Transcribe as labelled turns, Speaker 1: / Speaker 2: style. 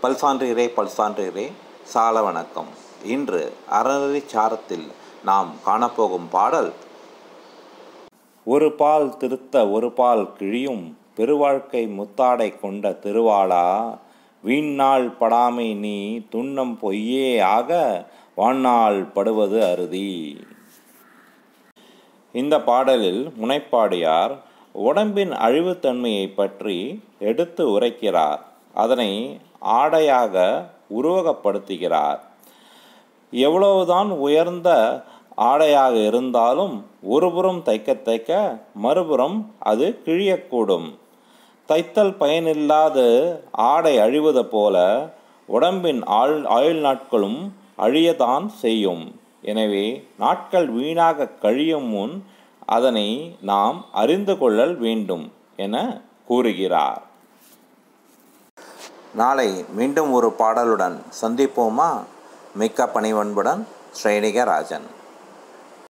Speaker 1: பல்சான்றிரே பல்சான்றிரே சால வணக்கம் இன்று அறநெறி சாரத்தில் நாம் காணப்போகும் பாடல் ஒரு பால் திருத்த ஒரு பால் கிழியும் பெருவாழ்க்கை முத்தாடை கொண்ட திருவாளா வீண் படாமை நீ துன்னம் பொய்யே ஆக வாழ்நாள் படுவது அருதி இந்த பாடலில் முனைப்பாடியார் உடம்பின் அழிவுத்தன்மையை பற்றி எடுத்து உரைக்கிறார் அதனை ஆடையாக உருவகப்படுத்துகிறார் எவ்வளவுதான் உயர்ந்த ஆடையாக இருந்தாலும் ஒருபுறம் தைக்க தைக்க மறுபுறம் அது கிழியக்கூடும் தைத்தல் பயனில்லாது ஆடை அழிவது போல உடம்பின் ஆள் ஆயுள் நாட்களும் அழியதான் செய்யும் எனவே நாட்கள் வீணாக கழியும் முன் அதனை நாம் அறிந்து கொள்ளல் வேண்டும் என கூறுகிறார் நாளை மீண்டும் ஒரு பாடலுடன் சந்திப்போமா மிக்க பணிவன்புடன் ஸ்ரேணிக ராஜன்